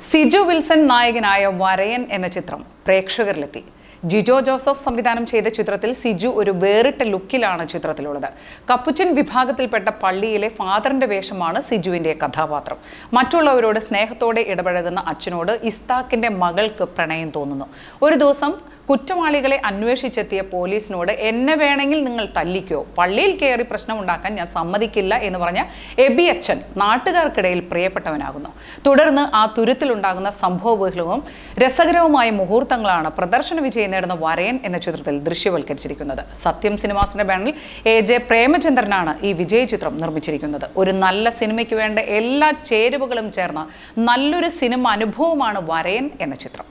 Siju Wilson നായകനായ വരയൻ എന്ന ചിത്രം പ്രേക്ഷകരിലെത്തി ജിജോ ജോസഫ് സംവിധാനം ചെയ്ത ചിത്രത്തിൽ സിജു ഒരു വേറിട്ട ലുക്കിലാണ് ചിത്രത്തിലുള്ളത് കപ്പുച്ചൻ വിഭാഗത്തിൽപ്പെട്ട പള്ളിയിലെ ഫാദറിന്റെ വേഷമാണ് സിജുവിന്റെ കഥാപാത്രം മറ്റുള്ളവരോട് സ്നേഹത്തോടെ ഇടപഴകുന്ന അച്ഛനോട് ഇസ്താക്കിന്റെ മകൾക്ക് പ്രണയം തോന്നുന്നു ഒരു ദിവസം കുറ്റവാളികളെ അന്വേഷിച്ചെത്തിയ പോലീസിനോട് എന്നെ വേണമെങ്കിൽ നിങ്ങൾ തല്ലിക്കോ പള്ളിയിൽ കയറി പ്രശ്നമുണ്ടാക്കാൻ ഞാൻ സമ്മതിക്കില്ല എന്ന് പറഞ്ഞ എബി അച്ഛൻ നാട്ടുകാർക്കിടയിൽ പ്രിയപ്പെട്ടവനാകുന്നു തുടർന്ന് ആ തുരുത്തിലുണ്ടാകുന്ന സംഭവബഹുലവും രസകരവുമായ മുഹൂർത്തങ്ങളാണ് പ്രദർശന വിജയം നേടുന്ന വരയൻ എന്ന ചിത്രത്തിൽ ദൃശ്യവൽക്കരിച്ചിരിക്കുന്നത് സത്യം സിനിമാസിന്റെ ബാനറിൽ എ ജെ പ്രേമചന്ദ്രനാണ് ഈ വിജയ ചിത്രം നിർമ്മിച്ചിരിക്കുന്നത് ഒരു നല്ല സിനിമയ്ക്ക് വേണ്ട എല്ലാ ചേരുവകളും ചേർന്ന നല്ലൊരു സിനിമ അനുഭവമാണ് വരയൻ എന്ന ചിത്രം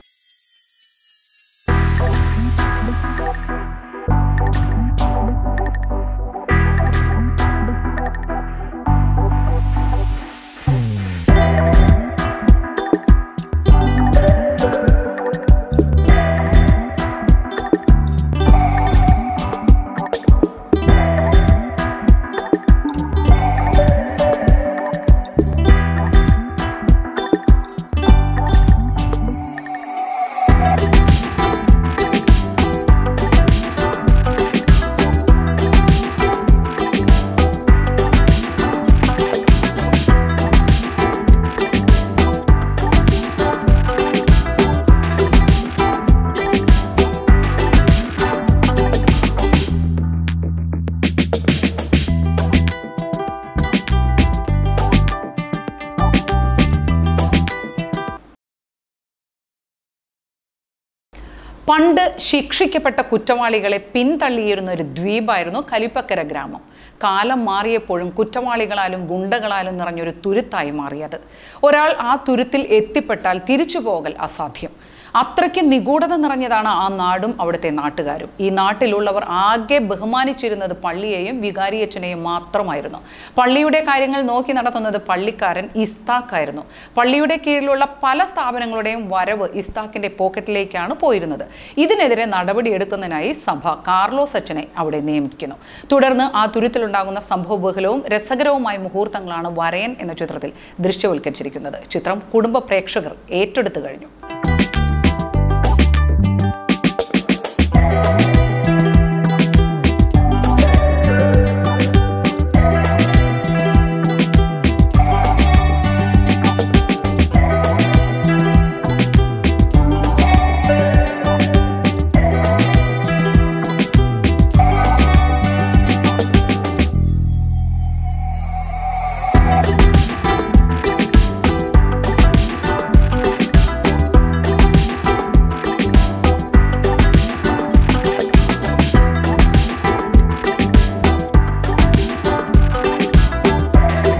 പണ്ട് ശിക്ഷിക്കപ്പെട്ട കുറ്റവാളികളെ പിന്തള്ളിയിരുന്ന ഒരു ദ്വീപായിരുന്നു കലിപ്പക്കര ഗ്രാമം കാലം മാറിയപ്പോഴും കുറ്റവാളികളാലും ഗുണ്ടകളാലും നിറഞ്ഞൊരു തുരുത്തായി മാറിയത് ഒരാൾ ആ തുരുത്തിൽ എത്തിപ്പെട്ടാൽ തിരിച്ചു പോകൽ അസാധ്യം അത്രയ്ക്ക് നിഗൂഢത നിറഞ്ഞതാണ് ആ നാടും അവിടുത്തെ നാട്ടുകാരും ഈ നാട്ടിലുള്ളവർ ആകെ ബഹുമാനിച്ചിരുന്നത് പള്ളിയെയും വികാരിയച്ഛനെയും മാത്രമായിരുന്നു പള്ളിയുടെ കാര്യങ്ങൾ നോക്കി നടത്തുന്നത് പള്ളിക്കാരൻ ഇസ്താഖായിരുന്നു പള്ളിയുടെ കീഴിലുള്ള പല സ്ഥാപനങ്ങളുടെയും വരവ് ഇസ്താഖിന്റെ പോക്കറ്റിലേക്കാണ് പോയിരുന്നത് ഇതിനെതിരെ നടപടിയെടുക്കുന്നതിനായി സഭ കാർലോസ് അച്ഛനെ അവിടെ നിയമിക്കുന്നു തുടർന്ന് ആ തുരുത്തിലുണ്ടാകുന്ന സംഭവബഹുലവും രസകരവുമായ മുഹൂർത്തങ്ങളാണ് വരയൻ എന്ന ചിത്രത്തിൽ ദൃശ്യവൽക്കരിച്ചിരിക്കുന്നത് ചിത്രം കുടുംബ പ്രേക്ഷകർ ഏറ്റെടുത്തു കഴിഞ്ഞു